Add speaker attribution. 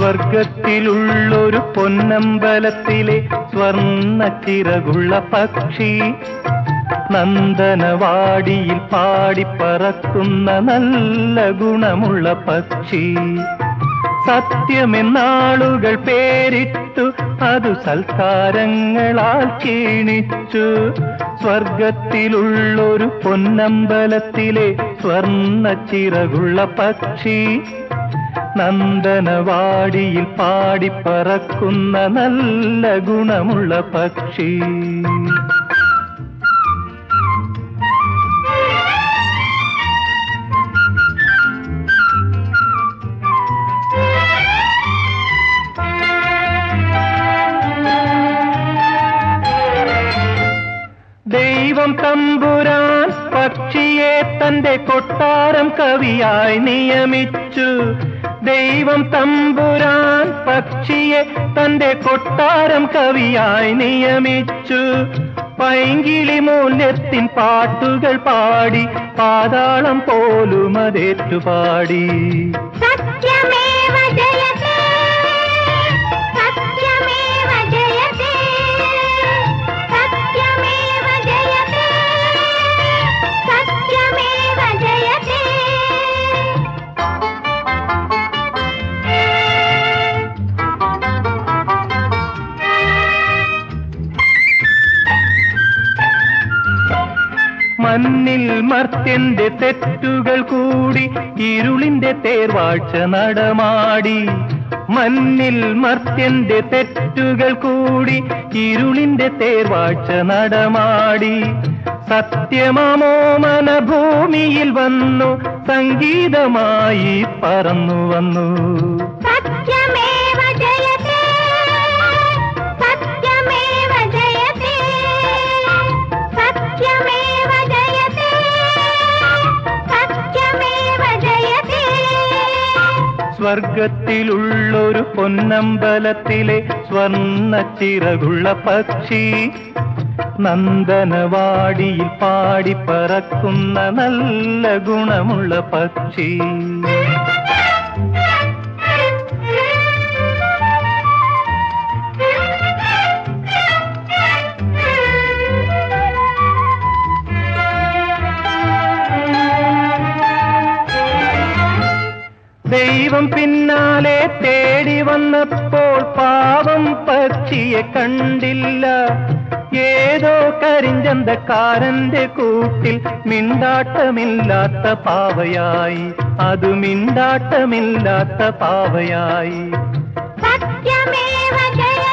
Speaker 1: സ്വർഗത്തിലുള്ളൊരു പൊന്നമ്പലത്തിലെ സ്വർണ്ണ ചിറകുള്ള പക്ഷി നന്ദനവാടിയിൽ പാടിപ്പറക്കുന്ന നല്ല ഗുണമുള്ള പക്ഷി സത്യമെന്നാളുകൾ പേരിട്ടു അതു സൽക്കാരങ്ങളാൽ ക്ഷീണിച്ചു സ്വർഗത്തിലുള്ളൊരു പൊന്നമ്പലത്തിലെ സ്വർണ്ണ ചിറകുള്ള പക്ഷി നന്ദനവാടിയിൽ പാടിപ്പറക്കുന്ന നല്ല ഗുണമുള്ള പക്ഷി ദൈവം തമ്പുരാൻ പക്ഷിയെ തന്റെ കൊട്ടാരം കവിയായി നിയമിച്ചു ദൈവം തമ്പുരാൻ പക്ഷിയെ തന്റെ കൊട്ടാരം കവിയായി നിയമിച്ചു പൈങ്കിളി മൂല്യത്തിൻ പാട്ടുകൾ പാടി പാതാളം പോലും അതേറ്റുപാടി
Speaker 2: സത്യമേവ ജയതേ സത്യമേവ ജയതേ സത്യമേവ ജയതേ സത്യമേവ ജയതേ
Speaker 1: മണ്ണിൽ മർത്യന്റെ തെറ്റുകൾ കൂടി ഇരുളിന്റെ തേർവാഴ്ച നടമാടി മണ്ണിൽ മർത്യന്റെ തെറ്റുകൾ കൂടി ഇരുളിന്റെ തേർവാഴ്ച നടമാടി സത്യമമോ മനഭൂമിയിൽ വന്നു സംഗീതമായി പറന്നു വന്നു
Speaker 2: സത്യമേവ ജയതേ സത്യമേവ ജയതേ സത്യമേവ ജയതേ സത്യമേവ ജയതേ
Speaker 1: സ്വർഗത്തിലുള്ളൊരു പൊന്നമ്പലത്തിലെ സ്വർണ്ണ ചിറകുള്ള പക്ഷി നന്ദനവാടിയിൽ പാടിപ്പറക്കുന്ന നല്ല ഗുണമുള്ള പക്ഷി ദൈവം പിന്നാലെ തേടി വന്നപ്പോൾ പാവം പക്ഷിയെ കണ്ടില്ല ഏതോ കരിഞ്ചന്തക്കാരന്റെ കൂട്ടിൽ മിണ്ടാട്ടമില്ലാത്ത പാവയായി അത് മിണ്ടാട്ടമില്ലാത്ത പാവയായി
Speaker 2: സത്യമേവ ജയതേ